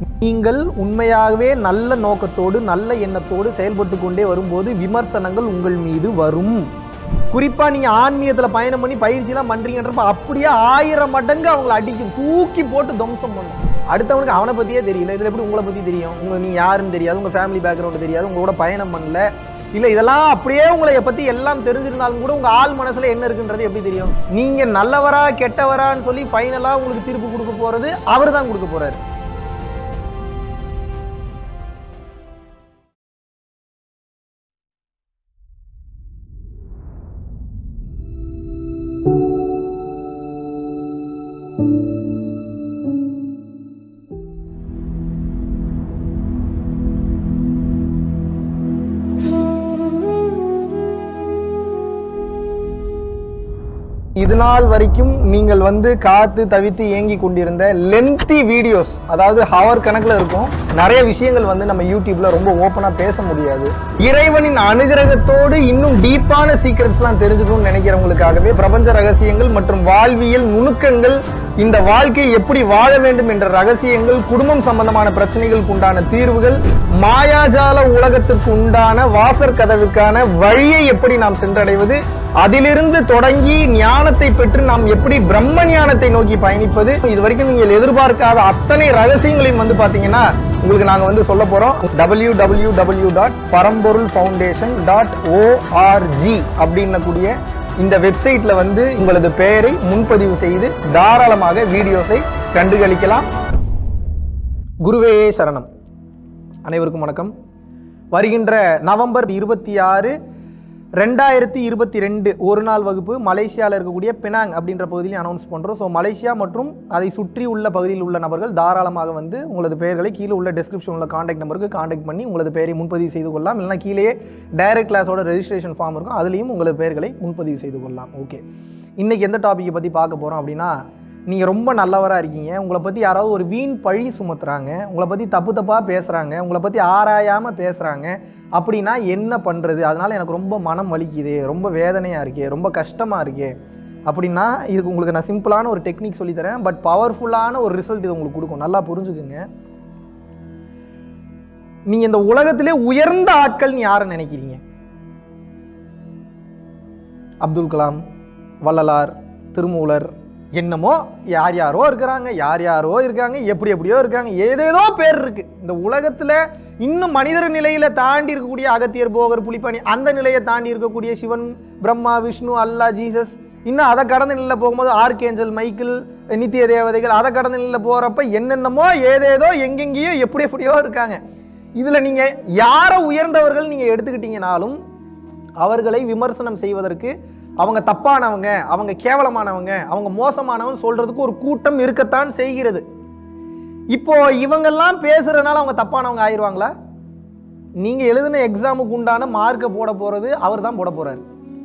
நீங்கள் உண்மையாகவே நல்ல நோக்கத்தோடு நல்ல எண்ணத்தோடு செயல்பட்டு கொண்டே வரும்போது விமர்சனங்கள் உங்கள் மீது வரும் குறிப்பா நீங்க ஆன்மீகத்துல பயணம் பண்ணி பயிற்சிலாம் பண்றீங்கன்றப்ப அப்படியே ஆயிரம் மடங்கு அவங்களை அடிக்கும் தூக்கி போட்டு துவம்சம் பண்ணும் அடுத்தவனுக்கு அவனை பத்தியே தெரியல இதுல எப்படி உங்களை பத்தி தெரியும் உங்க நீ யாருன்னு தெரியாது உங்க ஃபேமிலி பேக்ரவுண்ட் தெரியாது உங்களோட பயணம் பண்ணல இல்ல இதெல்லாம் அப்படியே உங்களை பத்தி எல்லாம் தெரிஞ்சிருந்தாலும் கூட உங்க ஆள் மனசுல என்ன இருக்குன்றது எப்படி தெரியும் நீங்க நல்லவரா கெட்டவரான்னு சொல்லி ஃபைனலா உங்களுக்கு தீர்ப்பு கொடுக்க போறது அவர் தான் கொடுக்க போறாரு இது நாள் வரைக்கும் நீங்கள் வந்து காத்து தவித்து ஏங்கி கொண்டிருந்த லென்த்தி வீடியோஸ் அதாவது ஹவர் கணக்கில் இருக்கும் நிறைய விஷயங்கள் வந்து நம்ம யூடியூப்ல ரொம்ப ஓப்பனாக பேச முடியாது இறைவனின் அனுகிரகத்தோடு இன்னும் டீப்பான சீக்ரெட்ஸ்லாம் தெரிஞ்சுக்கணும்னு நினைக்கிறவங்களுக்காகவே பிரபஞ்ச ரகசியங்கள் மற்றும் வாழ்வியல் நுணுக்கங்கள் இந்த வாழ்க்கை எப்படி வாழ வேண்டும் என்ற ரகசியங்கள் குடும்பம் சம்பந்தமான பிரச்சனைகளுக்கு உண்டான தீர்வுகள் மாயாஜால உலகத்திற்கு உண்டான வாசற் கதவுக்கான வழியை எப்படி நாம் சென்றடைவது அதிலிருந்து தொடங்கி ஞானத்தை பெற்று நாம் எப்படி பிரம்ம ஞானத்தை நோக்கி பயணிப்பது இது வரைக்கும் நீங்கள் எதிர்பார்க்காத அத்தனை ரகசியங்களையும் வந்து பாத்தீங்கன்னா உங்களுக்கு நாங்க வந்து சொல்ல போறோம் W W W dot Paramporul foundation dot ORG அப்படின்னக்கூடிய இந்த வெப்சைட்ல வந்து உங்களது பெயரை முன்பதிவு செய்து தாராளமாக வீடியோஸை கண்டுகளிக்கலாம் குருவே சரணம் அனைவருக்கும் வணக்கம் வருகின்ற நவம்பர் இருபத்தி ஆறு ரெண்டாயிரத்தி இருபத்தி ரெண்டு ஒரு நாள் வகுப்பு மலேசியாவில் இருக்கக்கூடிய பினாங் அப்படின்ற பகுதியிலையும் அனௌன்ஸ் பண்ணுறோம் ஸோ மலேசியா மற்றும் அதை சுற்றி உள்ள பகுதியில் உள்ள நபர்கள் தாராளமாக வந்து உங்களது பெயர்களை கீழே உள்ள டிஸ்கிரிப்ஷன் உள்ள காண்டாக்ட் நம்பருக்கு காண்டாக்ட் பண்ணி உங்களது பெயரை முன்பதிவு செய்து கொள்ளலாம் இல்லைனா கீழேயே டைரக்ட் கிளாஸோட ரெஜிஸ்ட்ரேஷன் ஃபார்ம் இருக்கும் அதுலேயும் உங்களது பெயர்களை முன்பதிவு செய்து கொள்ளலாம் ஓகே இன்னைக்கு எந்த டாப்பிக்கை பற்றி பார்க்க போகிறோம் அப்படின்னா நீங்கள் ரொம்ப நல்லவராக இருக்கீங்க உங்களை பற்றி யாராவது ஒரு வீண் பழி சுமத்துறாங்க உங்களை பற்றி தப்பு தப்பாக பேசுகிறாங்க உங்களை பற்றி ஆராயாமல் பேசுகிறாங்க அப்படின்னா என்ன பண்ணுறது அதனால் எனக்கு ரொம்ப மனம் வலிக்குது ரொம்ப வேதனையாக இருக்கே ரொம்ப கஷ்டமாக இருக்கே அப்படின்னா இதுக்கு உங்களுக்கு நான் சிம்பிளான ஒரு டெக்னிக் சொல்லித்தரேன் பட் பவர்ஃபுல்லான ஒரு ரிசல்ட் இது உங்களுக்கு கொடுக்கும் நல்லா புரிஞ்சுக்குங்க நீங்கள் இந்த உலகத்திலே உயர்ந்த ஆட்கள்னு யாரை நினைக்கிறீங்க அப்துல் கலாம் வள்ளலார் திருமூலர் என்னமோ யார் யாரோ இருக்கிறாங்க யார் யாரோ இருக்காங்க எப்படி எப்படியோ இருக்காங்க ஏதேதோ பேர் இருக்கு இந்த உலகத்துல இன்னும் மனிதர் நிலையில தாண்டி இருக்கக்கூடிய அகத்தியர் போகர் புலிப்பாணி அந்த நிலையை தாண்டி இருக்கக்கூடிய சிவன் பிரம்மா விஷ்ணு அல்லா ஜீசஸ் இன்னும் அதை கடந்த நிலையில் போகும்போது ஆர்கேஞ்சல் மைக்கிள் நித்திய தேவதைகள் அதை கடந்த நிலையில் போறப்ப என்னென்னமோ ஏதேதோ எங்கெங்கேயோ எப்படி எப்படியோ இருக்காங்க இதுல நீங்க யாரை உயர்ந்தவர்கள் நீங்க எடுத்துக்கிட்டீங்கனாலும் அவர்களை விமர்சனம் செய்வதற்கு அவங்க தப்பானவங்க அவங்க கேவலமானவங்க அவங்க மோசமானவங்க சொல்றதுக்கு ஒரு கூட்டம் இருக்கத்தான் செய்கிறது இப்போ இவங்கெல்லாம் பேசுறதுனால அவங்க தப்பானவங்க ஆயிடுவாங்களா நீங்க எழுதின எக்ஸாமுக்கு உண்டான மார்க்கை போட போறது அவர் தான் போட போறாரு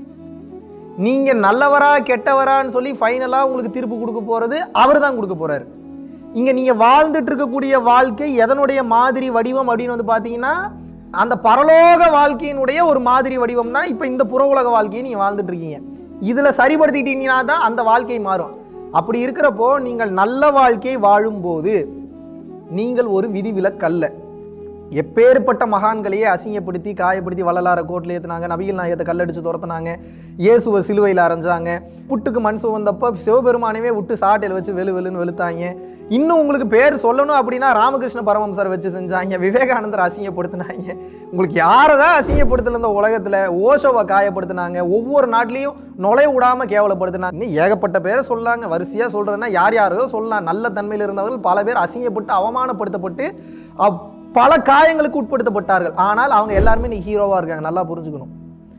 நீங்க நல்லவரா கெட்டவரான்னு சொல்லி ஃபைனலா உங்களுக்கு தீர்ப்பு கொடுக்க போறது அவர் தான் கொடுக்க போறாரு இங்க நீங்க வாழ்ந்துட்டு இருக்கக்கூடிய வாழ்க்கை எதனுடைய மாதிரி வடிவம் அப்படின்னு வந்து பாத்தீங்கன்னா அந்த பரலோக வாழ்க்கையினுடைய ஒரு மாதிரி வடிவம் தான் இப்போ இந்த புற உலக வாழ்க்கையை நீங்கள் வாழ்ந்துட்டு இருக்கீங்க இதில் சரிப்படுத்திட்டீங்கன்னா தான் அந்த வாழ்க்கை மாறும் அப்படி இருக்கிறப்போ நீங்கள் நல்ல வாழ்க்கை வாழும்போது நீங்கள் ஒரு விதிவிலக்கல்ல எப்பேற்பட்ட மகான்களையே அசிங்கப்படுத்தி காயப்படுத்தி வள்ளலார கோட்டில் ஏற்றுனாங்க நபிகள் நாயகத்தை கல்லடிச்சு துரத்துனாங்க இயேசுவை சிலுவையில் அரைஞ்சாங்க புட்டுக்கு மண் சுவந்தப்ப சிவபெருமானவே விட்டு சாட்டையில் வச்சு வெளு வெளுன்னு வெளுத்தாங்க இன்னும் உங்களுக்கு பேர் சொல்லணும் அப்படின்னா ராமகிருஷ்ண பரமம்சர் வச்சு செஞ்சாங்க விவேகானந்தர் அசிங்கப்படுத்தினாங்க உங்களுக்கு யாரை தான் அசிங்கப்படுத்தல இந்த உலகத்தில் ஓஷோவை காயப்படுத்தினாங்க ஒவ்வொரு நாட்டிலையும் நுழைய விடாம கேவலப்படுத்தினாங்க இன்னும் ஏகப்பட்ட பேரை சொல்லாங்க வரிசையாக சொல்கிறேன்னா யார் யாரோ சொல்லலாம் நல்ல தன்மையில் இருந்தவர்கள் பல பேர் அசிங்கப்பட்டு அவமானப்படுத்தப்பட்டு அப்- பல காயங்களுக்கு உட்படுத்தப்பட்டார்கள் ஆனால் அவங்க எல்லாருமே நீ ஹீரோவாக இருக்காங்க நல்லா புரிஞ்சுக்கணும்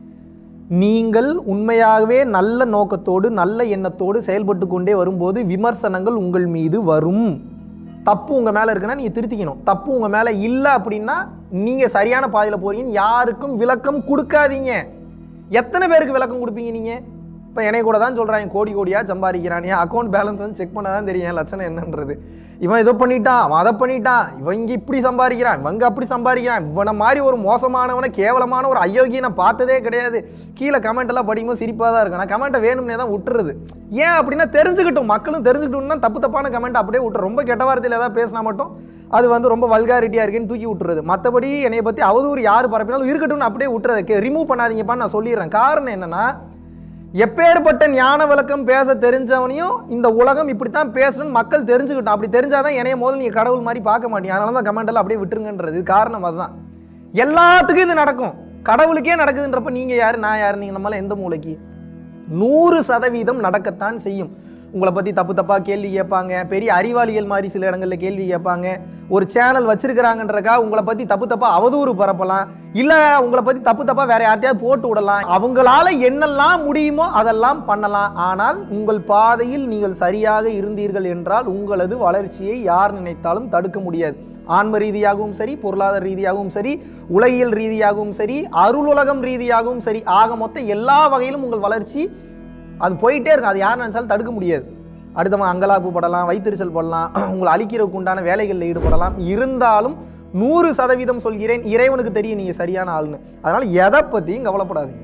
நீங்கள் உண்மையாகவே நல்ல நோக்கத்தோடு நல்ல எண்ணத்தோடு செயல்பட்டு கொண்டே வரும்போது விமர்சனங்கள் உங்கள் மீது வரும் தப்பு உங்கள் மேலே இருக்குன்னா நீங்கள் திருத்திக்கணும் தப்பு உங்கள் மேலே இல்லை அப்படின்னா நீங்கள் சரியான பாதையில் போறீங்கன்னு யாருக்கும் விளக்கம் கொடுக்காதீங்க எத்தனை பேருக்கு விளக்கம் கொடுப்பீங்க நீங்கள் இப்போ என்னை கூட தான் சொல்கிறாங்க கோடி கோடியாக சம்பாதிக்கிறான் என் அக்கௌண்ட் பேலன்ஸ் வந்து செக் பண்ண தான் தெரியும் என் லட்சணம் என்னன்றது இவன் இதை பண்ணிட்டான் அவன் அதை பண்ணிட்டான் இவன் இங்கே இப்படி சம்பாதிக்கிறான் இவங்க அப்படி சம்பாதிக்கிறான் இவனை மாதிரி ஒரு மோசமானவனை கேவலமான ஒரு அயோக்கியை நான் பார்த்ததே கிடையாது கீழே கமெண்ட் எல்லாம் படிக்கும்போது சிரிப்பாக தான் இருக்கும் நான் கமெண்ட்டை வேணும்னே தான் விட்டுறது ஏன் அப்படின்னா தெரிஞ்சுக்கிட்டும் மக்களும் தெரிஞ்சுக்கிட்டோம்னா தப்பு தப்பான கமெண்ட் அப்படியே விட்டுரு ரொம்ப கெட்ட வார்த்தையில் ஏதாவது பேசினா மட்டும் அது வந்து ரொம்ப வல்காரிட்டியாக இருக்குன்னு தூக்கி விட்டுறது மற்றபடி என்னைய பற்றி அவதூறு யார் பரப்பினாலும் இருக்கட்டும்னு அப்படியே விட்டுறது ரிமூவ் பண்ணாதீங்கப்பான்னு நான் சொல்லிடுறேன் காரணம் என்னன்னா எப்பேற்பட்ட ஞான விளக்கம் பேச தெரிஞ்சவனையும் இந்த உலகம் இப்படித்தான் பேசணும்னு மக்கள் தெரிஞ்சுக்கிட்டோம் அப்படி தெரிஞ்சாதான் என்னைய முதல்ல நீங்க கடவுள் மாதிரி பார்க்க மாட்டீங்க அதனால தான் கமெண்ட் எல்லாம் அப்படியே விட்டுருங்கன்றது இது காரணம் அதுதான் எல்லாத்துக்கும் இது நடக்கும் கடவுளுக்கே நடக்குதுன்றப்ப நீங்க யாரு நான் யாரு நீங்க நம்மளால எந்த மூளைக்கு நூறு சதவீதம் நடக்கத்தான் செய்யும் உங்களை பத்தி தப்பு தப்பா கேள்வி கேட்பாங்க பெரிய அறிவாளிகள் மாதிரி சில இடங்கள்ல கேள்வி கேட்பாங்க ஒரு சேனல் வச்சிருக்கிறாங்கன்றக்கா உங்களை பத்தி தப்பு தப்பா அவதூறு பரப்பலாம் இல்ல உங்களை பத்தி தப்பு தப்பா வேற யார்ட்டையாவது போட்டு விடலாம் அவங்களால என்னெல்லாம் முடியுமோ அதெல்லாம் பண்ணலாம் ஆனால் உங்கள் பாதையில் நீங்கள் சரியாக இருந்தீர்கள் என்றால் உங்களது வளர்ச்சியை யார் நினைத்தாலும் தடுக்க முடியாது ஆன்ம ரீதியாகவும் சரி பொருளாதார ரீதியாகவும் சரி உலகியல் ரீதியாகவும் சரி அருளுலகம் ரீதியாகவும் சரி ஆக மொத்தம் எல்லா வகையிலும் உங்கள் வளர்ச்சி அது போயிட்டே இருக்கும் அது யார் நினைச்சாலும் தடுக்க முடியாது அடுத்தவன் அங்கலாப்பு படலாம் வைத்தறிச்சல் படலாம் உங்களை அழிக்கிறதுக்கு உண்டான வேலைகளில் ஈடுபடலாம் இருந்தாலும் நூறு சதவீதம் சொல்கிறேன் இறைவனுக்கு தெரியும் நீங்க சரியான ஆளுன்னு அதனால எதை பத்தியும் கவலைப்படாதீங்க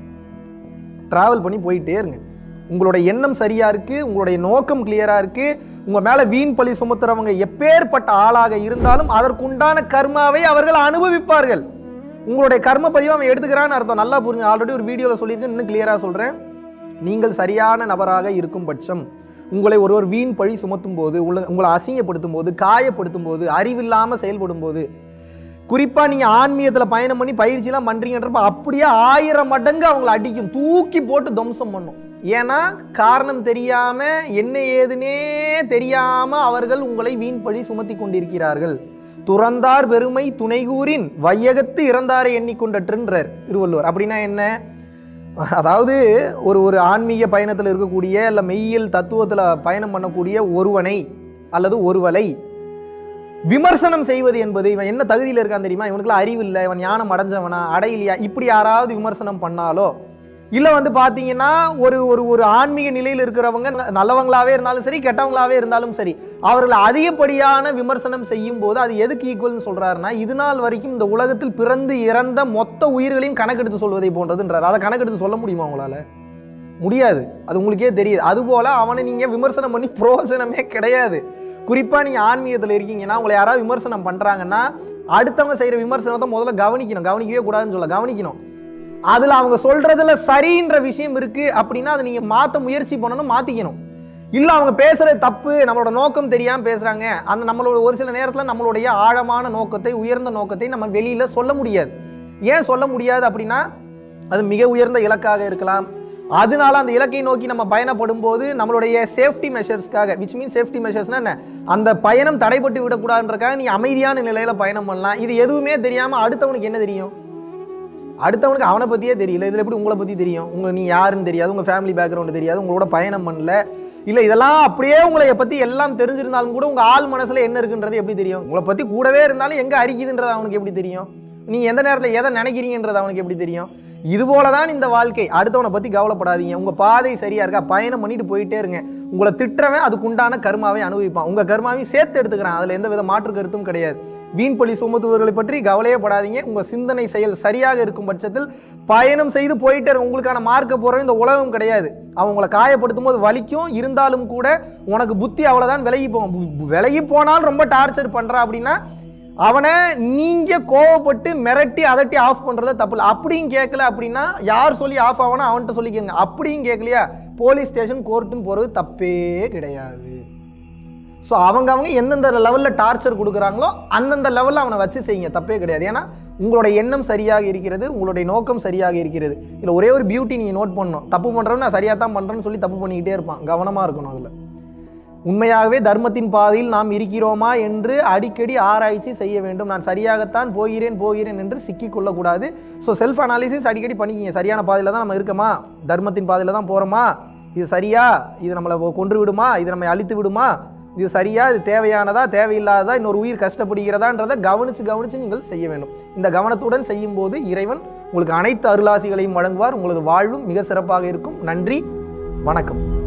டிராவல் பண்ணி போயிட்டே இருங்க உங்களோட எண்ணம் சரியா இருக்கு உங்களுடைய நோக்கம் கிளியரா இருக்கு உங்க மேல வீண் பழி சுமத்துறவங்க எப்பேற்பட்ட ஆளாக இருந்தாலும் அதற்குண்டான கர்மாவை அவர்கள் அனுபவிப்பார்கள் உங்களுடைய கர்ம பதிவை அவன் எடுத்துக்கிறான்னு அர்த்தம் நல்லா புரிஞ்சு ஆல்ரெடி ஒரு வீடியோவில் சொல்லியிருக்கேன் இன்னும் கிளியரா சொல்றேன் நீங்கள் சரியான நபராக இருக்கும் பட்சம் உங்களை ஒருவர் வீண் பழி சுமத்தும் போது உள்ள- உங்களை அசிங்கப்படுத்தும் போது காயப்படுத்தும் போது அறிவில்லாம செயல்படும் போது குறிப்பா நீங்க ஆன்மீகத்துல பயணம் பண்ணி பயிற்சிலாம் பண்றீங்கன்றப்ப அப்படியே ஆயிரம் மடங்கு அவங்கள அடிக்கும் தூக்கி போட்டு துவம்சம் பண்ணும் ஏன்னா காரணம் தெரியாம என்ன ஏதுனே தெரியாம அவர்கள் உங்களை வீண் பழி சுமத்தி கொண்டிருக்கிறார்கள் துறந்தார் பெருமை துணைகூறின் வையகத்து இறந்தாரை எண்ணிக்கொண்டற்றுன்றார் திருவள்ளுவர் அப்படின்னா என்ன அதாவது ஒரு ஒரு ஆன்மீக பயணத்தில் இருக்கக்கூடிய இல்லை மெய்யியல் தத்துவத்தில் பயணம் பண்ணக்கூடிய ஒருவனை அல்லது ஒருவலை விமர்சனம் செய்வது என்பது இவன் என்ன தகுதியில் இருக்கான் தெரியுமா இவனுக்குலாம் அறிவு இல்லை இவன் ஞானம் அடைஞ்சவனா அடையிலையா இப்படி யாராவது விமர்சனம் பண்ணாலோ இல்லை வந்து பார்த்தீங்கன்னா ஒரு ஒரு ஒரு ஆன்மீக நிலையில் இருக்கிறவங்க ந- நல்லவங்களாவே இருந்தாலும் சரி கெட்டவங்களாவே இருந்தாலும் சரி அவர்கள் அதிகப்படியான விமர்சனம் செய்யும் போது அது எதுக்கு ஈக்குவல்னு சொல்றாருன்னா இது நாள் வரைக்கும் இந்த உலகத்தில் பிறந்து இறந்த மொத்த உயிர்களையும் கணக்கெடுத்து சொல்வதை போன்றதுன்றார் அதை கணக்கெடுத்து சொல்ல முடியுமா உங்களால முடியாது அது உங்களுக்கே தெரியுது அதுபோல அவனை நீங்க விமர்சனம் பண்ணி பிரயோஜனமே கிடையாது குறிப்பா நீங்க ஆன்மீகத்துல இருக்கீங்கன்னா உங்களை யாராவது விமர்சனம் பண்றாங்கன்னா அடுத்தவங்க செய்யற விமர்சனத்தை முதல்ல கவனிக்கணும் கவனிக்கவே கூடாதுன்னு சொல்ல கவனிக்கணும் அதுல அவங்க சொல்றதுல சரின்ற விஷயம் இருக்கு அப்படின்னா அதை நீங்க மாத்த முயற்சி பண்ணணும் மாத்திக்கணும் இல்ல அவங்க பேசுறது தப்பு நம்மளோட நோக்கம் தெரியாம பேசுறாங்க அந்த நம்மளோட ஒரு சில நேரத்துல நம்மளுடைய ஆழமான நோக்கத்தை உயர்ந்த நோக்கத்தை நம்ம வெளியில சொல்ல முடியாது ஏன் சொல்ல முடியாது அப்படின்னா அது மிக உயர்ந்த இலக்காக இருக்கலாம் அதனால அந்த இலக்கை நோக்கி நம்ம பயணப்படும் போது நம்மளுடைய சேஃப்டி மெஷர்ஸ்க்காக விச் மீன் சேஃப்டி மெஷர்ஸ்னா என்ன அந்த பயணம் தடைப்பட்டு விடக்கூடாதுன்றக்காக நீ அமைதியான நிலையில பயணம் பண்ணலாம் இது எதுவுமே தெரியாம அடுத்தவனுக்கு என்ன தெரியும் அடுத்தவனுக்கு அவனை பத்தியே தெரியல இதுல எப்படி உங்களை பத்தி தெரியும் உங்க நீ யாருன்னு தெரியாது உங்க ஃபேமிலி பேக்ரவுண்ட் தெரியாது உங்களோட பயணம் பண்ணல இல்ல இதெல்லாம் அப்படியே உங்களை பத்தி எல்லாம் தெரிஞ்சிருந்தாலும் கூட உங்க ஆள் மனசுல என்ன இருக்குன்றது எப்படி தெரியும் உங்களை பத்தி கூடவே இருந்தாலும் எங்க அரிக்குதுன்றது அவனுக்கு எப்படி தெரியும் நீங்க எந்த நேரத்துல எதை நினைக்கிறீங்கன்றது அவனுக்கு எப்படி தெரியும் இது போல தான் இந்த வாழ்க்கை அடுத்தவனை பத்தி கவலைப்படாதீங்க உங்க பாதை சரியா இருக்கா பயணம் பண்ணிட்டு போயிட்டே இருங்க உங்களை திட்டுறவன் அதுக்குண்டான கர்மாவை அனுபவிப்பான் உங்க கர்மாவையும் சேர்த்து எடுத்துக்கிறான் அதுல எந்த வித மாற்று கருத்தும் கிடையாது வீண் பழி சுமத்துவர்களை பற்றி கவலையே படாதீங்க உங்க சிந்தனை செயல் சரியாக இருக்கும் பட்சத்தில் பயணம் செய்து போயிட்டே இருங்க. உங்களுக்கான மார்க்க போற இந்த உலகம் கிடையாது அவன் உங்களை காயப்படுத்தும் போது வலிக்கும் இருந்தாலும் கூட உனக்கு புத்தி அவ்வளவுதான் விலகி போகும் பு- விலகி போனால் ரொம்ப டார்ச்சர் பண்றா அப்படின்னா அவனை நீங்க கோவப்பட்டு மிரட்டி அதட்டி ஆஃப் பண்றத தப்பு இல்லை அப்படியும் கேட்கல அப்படின்னா யார் சொல்லி ஆஃப் ஆகணும் அவன்கிட்ட சொல்லிக்கோங்க அப்படியும் கேட்கலையா போலீஸ் ஸ்டேஷன் கோர்ட்டுன்னு போறது தப்பே கிடையாது ஸோ அவங்க அவங்க எந்தெந்த லெவலில் டார்ச்சர் கொடுக்குறாங்களோ அந்தந்த லெவலில் அவனை வச்சு செய்யுங்க தப்பே கிடையாது ஏன்னா உங்களோட எண்ணம் சரியாக இருக்கிறது உங்களுடைய நோக்கம் சரியாக இருக்கிறது இதில் ஒரே ஒரு பியூட்டி நீங்கள் நோட் பண்ணணும் தப்பு பண்ணுறவன் நான் சரியாக தான் பண்ணுறேன்னு சொல்லி தப்பு பண்ணிக்கிட்டே இருப்பான் கவனமாக இருக்கணும் அதில் உண்மையாகவே தர்மத்தின் பாதையில் நாம் இருக்கிறோமா என்று அடிக்கடி ஆராய்ச்சி செய்ய வேண்டும் நான் சரியாகத்தான் போகிறேன் போகிறேன் என்று சிக்கிக் கொள்ளக்கூடாது ஸோ செல்ஃப் அனாலிசிஸ் அடிக்கடி பண்ணிக்கிங்க சரியான பாதையில் தான் நம்ம இருக்கோமா தர்மத்தின் பாதையில் தான் போகிறோமா இது சரியா இது நம்மளை கொன்று விடுமா இது நம்மை அழித்து விடுமா இது சரியா இது தேவையானதா தேவையில்லாததா இன்னொரு உயிர் கஷ்டப்படுகிறதான்றதை கவனிச்சு கவனிச்சு நீங்கள் செய்ய வேண்டும் இந்த கவனத்துடன் செய்யும் போது இறைவன் உங்களுக்கு அனைத்து அருளாசிகளையும் வழங்குவார் உங்களது வாழ்வும் மிக சிறப்பாக இருக்கும் நன்றி வணக்கம்